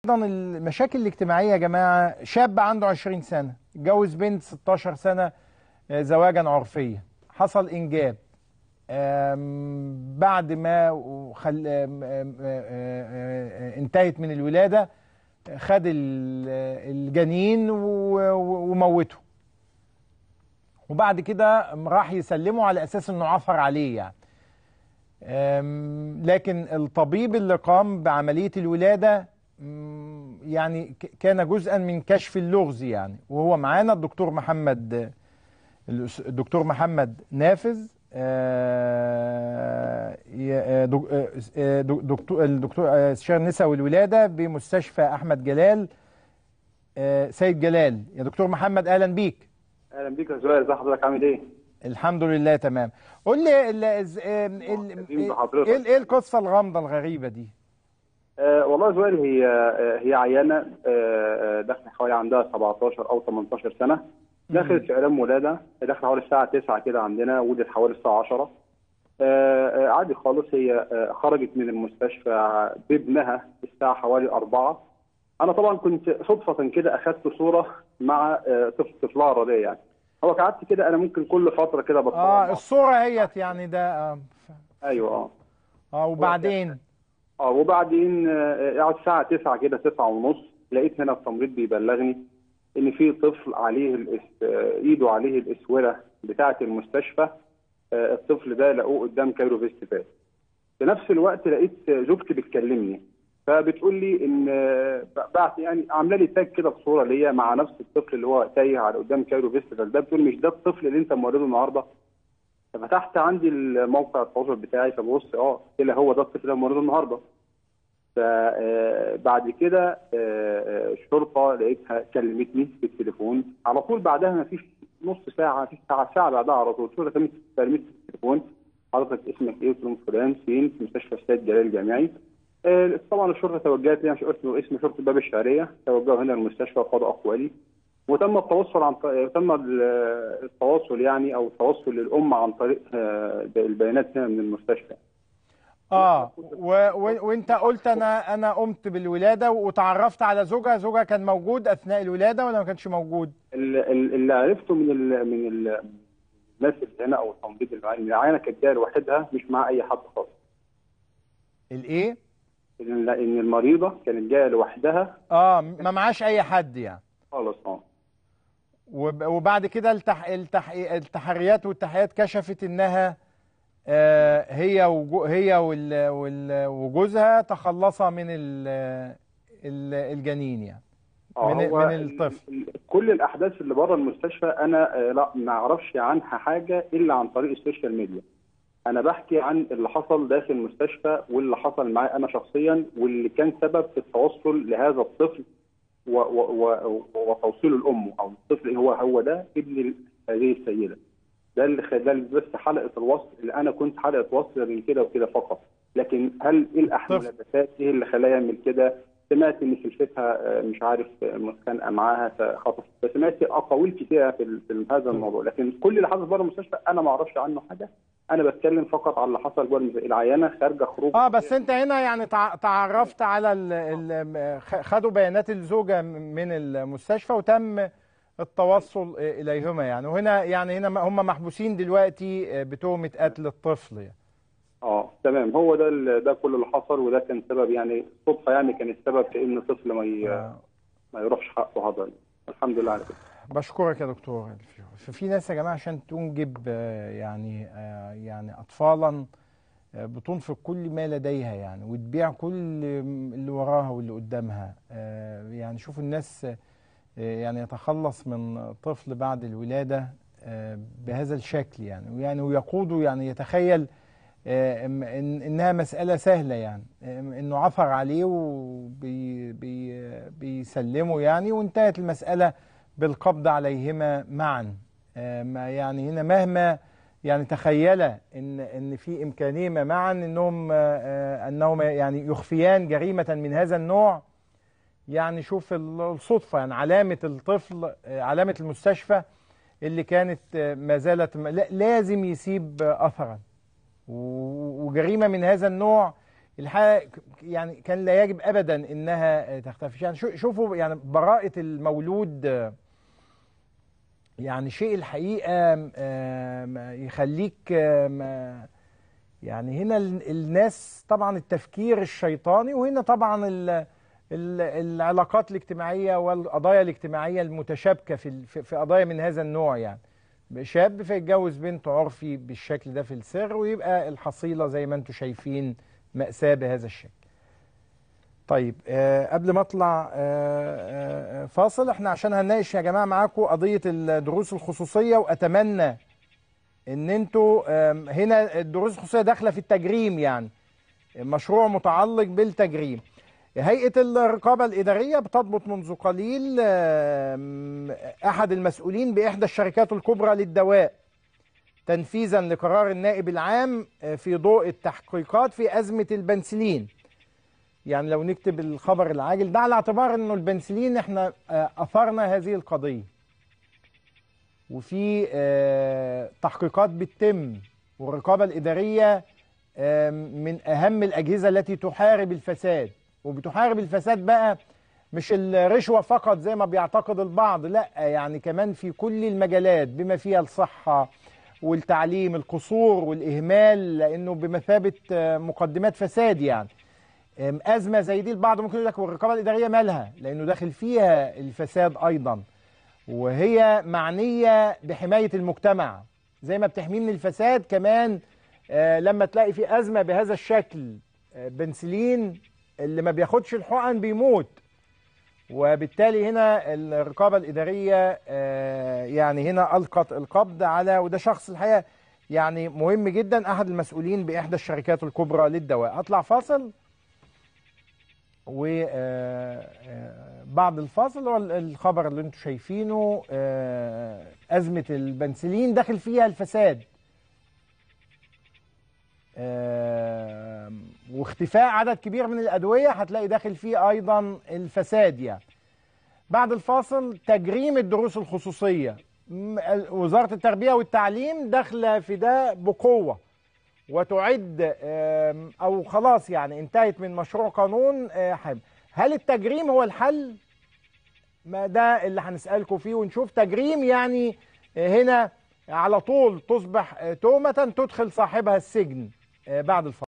اصلا المشاكل الاجتماعيه يا جماعه شاب عنده 20 سنه اتجوز بنت 16 سنه آه، زواجا عرفيا حصل انجاب آم، بعد ما خل... آم، آم، آه، آه، آه، انتهت من الولاده خد ال- الجنين و- و- وموته وبعد كده راح يسلمه على اساس انه عثر عليه يعني أم، لكن الطبيب اللي قام بعملية الولادة مم، يعني ك- كان جزءا من كشف اللغز يعني وهو معانا الدكتور محمد الأس- الدكتور محمد نافذ آه، ي- آه، دك- آه، آه، دك- دكتور الدكتور آه، استشاري النساء والولادة بمستشفى أحمد جلال آه، سيد جلال يا دكتور محمد أهلا بيك اهلا بيك يا زهير ازي حضرتك عامل ايه؟ الحمد لله تمام قول لي ال- ال- ال- معتزين بحضرتك. ايه ايه القصه الغامضه الغريبه دي آه والله يا زهير هي آه هي عيانه آه آه، داخله حوالي عندها 17 او 18 سنه دخلت في اعلام ولاده داخله حوالي الساعه 9 كده عندنا ولدت حوالي الساعه 10 آه آه، عادي خالص هي آه خرجت من المستشفى بابنها الساعه حوالي 4 انا طبعا كنت صدفه كده اخذت صوره مع آه طفل طفلها الرضيع يعني هو قعدت كده انا ممكن كل فتره كده بتصور اه معه. الصوره هيت يعني ده اه, ف- ايوه اه آه وبعدين اه وبعدين آه، قعد الساعة 9 كده 9 ونص لقيت هنا التمريض بيبلغني إن في طفل عليه الإس... آه، إيده عليه الإسورة بتاعة المستشفى آه، الطفل ده لقوه قدام كايرو فيستيفال في نفس الوقت لقيت زوجتي بتكلمني فبتقول لي ان آه، بعت يعني عامله لي تاج كده بصوره ليا مع نفس الطفل اللي هو تايه على قدام كايرو فيستيفال ده بتقول مش ده الطفل اللي انت مورده النهارده ففتحت عندي الموقع التواصل بتاعي فببص اه قلت لها هو ده الطفل اللي مورده النهارده فبعد كده آه، آه، الشرطه لقيتها كلمتني في التليفون على طول بعدها ما فيش نص ساعه في ساعه ساعه بعدها على طول الشرطه كلمت كلمتني في التليفون حضرتك اسمك ايه؟ قلت لهم فلان فين؟ في مستشفى السيد جلال الجامعي آه، طبعا الشرطه توجهت لي مش اسمه اسم شرطه باب الشعريه توجهوا هنا المستشفى وخدوا اقوالي وتم التواصل عن ط- تم ال- التواصل يعني او التواصل للام عن طريق آه، البيانات هنا من المستشفى اه و و وانت قلت انا انا قمت بالولاده وتعرفت على زوجها زوجها كان موجود اثناء الولاده ولا ما كانش موجود ال- ال- اللي عرفته من ال من ال الناس اللي هنا او التمريض اللي معايا ان العيانه كانت جايه لوحدها مش مع اي حد خالص الايه ان إن المريضه كانت جايه لوحدها اه ما معاش اي حد يعني خالص اه وب- وبعد كده التح... التح... التحريات والتحيات كشفت انها آه، هي وجو... هي وال... وال... وجوزها تخلصا من ال... ال- الجنين يعني آه، من- هو من الطفل. ال- كل الاحداث اللي بره المستشفى انا آه، لا ما اعرفش عنها حاجه الا عن طريق السوشيال ميديا انا بحكي عن اللي حصل داخل المستشفى واللي حصل معايا انا شخصيا واللي كان سبب في التوصل لهذا الطفل و- و- و- وتوصيله لامه او الطفل هو هو ده ابن هذه السيده ده اللي خ- ده اللي بس حلقه الوصل اللي انا كنت حلقه وصل من كده وكده فقط لكن هل ايه الاحمال طفل. الملابسات ايه اللي خلاه يعمل كده سمعت ان سلفتها آه، مش عارف آه، متخانقه معاها فخطف فسمعت اقاويل كتيره في, ال- في هذا الموضوع لكن كل اللي حصل بره المستشفى انا ما اعرفش عنه حاجه انا بتكلم فقط على اللي حصل جوه المستشفى. العيانه خارجه خروج اه بس انت هنا يعني تع... تعرفت على ال... ال... خ- خدوا بيانات الزوجه من المستشفى وتم التوصل اليهما يعني وهنا يعني هنا هم محبوسين دلوقتي بتهمه قتل الطفل يعني. اه تمام هو ده ال- ده كل اللي حصل وده كان سبب يعني صدفه يعني كان السبب في ان طفل ما ي... آه. ما يروحش حقه هذا الحمد لله على كده بشكرك يا دكتور ففي ناس يا جماعه عشان تنجب آه، يعني آه، يعني اطفالا آه، بتنفق كل ما لديها يعني وتبيع كل اللي وراها واللي قدامها آه، يعني شوفوا الناس آه، يعني يتخلص من طفل بعد الولاده آه، بهذا الشكل يعني ويعني ويقوده يعني يتخيل آه، إن انها مساله سهله يعني آه، انه عثر عليه وبيسلمه يعني وانتهت المساله بالقبض عليهما معا آه، ما يعني هنا مهما يعني تخيل ان ان في امكانهما معا انهم آه، آه، انهما يعني يخفيان جريمه من هذا النوع يعني شوف ال- الصدفه يعني علامه الطفل آه، علامه المستشفى اللي كانت آه، ما زالت لا- لازم يسيب آه، اثرا و- وجريمه من هذا النوع الحقيقه يعني كان لا يجب ابدا انها تختفي يعني شوفوا يعني براءه المولود يعني شيء الحقيقه يخليك يعني هنا الناس طبعا التفكير الشيطاني وهنا طبعا العلاقات الاجتماعيه والقضايا الاجتماعيه المتشابكه في في قضايا من هذا النوع يعني شاب فيتجوز بنت عرفي بالشكل ده في السر ويبقى الحصيله زي ما انتم شايفين مأساة بهذا الشكل. طيب آه قبل ما اطلع آه آه فاصل احنا عشان هنناقش يا جماعه معاكم قضيه الدروس الخصوصيه واتمنى ان انتوا هنا الدروس الخصوصيه داخله في التجريم يعني مشروع متعلق بالتجريم. هيئه الرقابه الاداريه بتضبط منذ قليل احد المسؤولين باحدى الشركات الكبرى للدواء تنفيذا لقرار النائب العام في ضوء التحقيقات في أزمة البنسلين يعني لو نكتب الخبر العاجل ده على اعتبار انه البنسلين احنا اثرنا هذه القضية وفي تحقيقات بتتم والرقابة الإدارية من أهم الأجهزة التي تحارب الفساد وبتحارب الفساد بقى مش الرشوة فقط زي ما بيعتقد البعض لا يعني كمان في كل المجالات بما فيها الصحة والتعليم القصور والإهمال لأنه بمثابة مقدمات فساد يعني أزمة زي دي البعض ممكن يقول لك والرقابة الإدارية مالها لأنه داخل فيها الفساد أيضا وهي معنية بحماية المجتمع زي ما بتحميه من الفساد كمان لما تلاقي في أزمة بهذا الشكل بنسلين اللي ما بياخدش الحقن بيموت وبالتالي هنا الرقابة الإدارية يعني هنا ألقت القبض على وده شخص الحقيقة يعني مهم جدا أحد المسؤولين بإحدى الشركات الكبرى للدواء أطلع فاصل وبعد الفاصل هو الخبر اللي انتم شايفينه أزمة البنسلين داخل فيها الفساد واختفاء عدد كبير من الأدوية هتلاقي داخل فيه أيضا الفساد يعني بعد الفاصل تجريم الدروس الخصوصية وزارة التربية والتعليم داخلة في ده بقوة وتعد أو خلاص يعني انتهت من مشروع قانون هل التجريم هو الحل؟ ما ده اللي هنسألكم فيه ونشوف تجريم يعني هنا على طول تصبح تهمة تدخل صاحبها السجن بعد الفاصل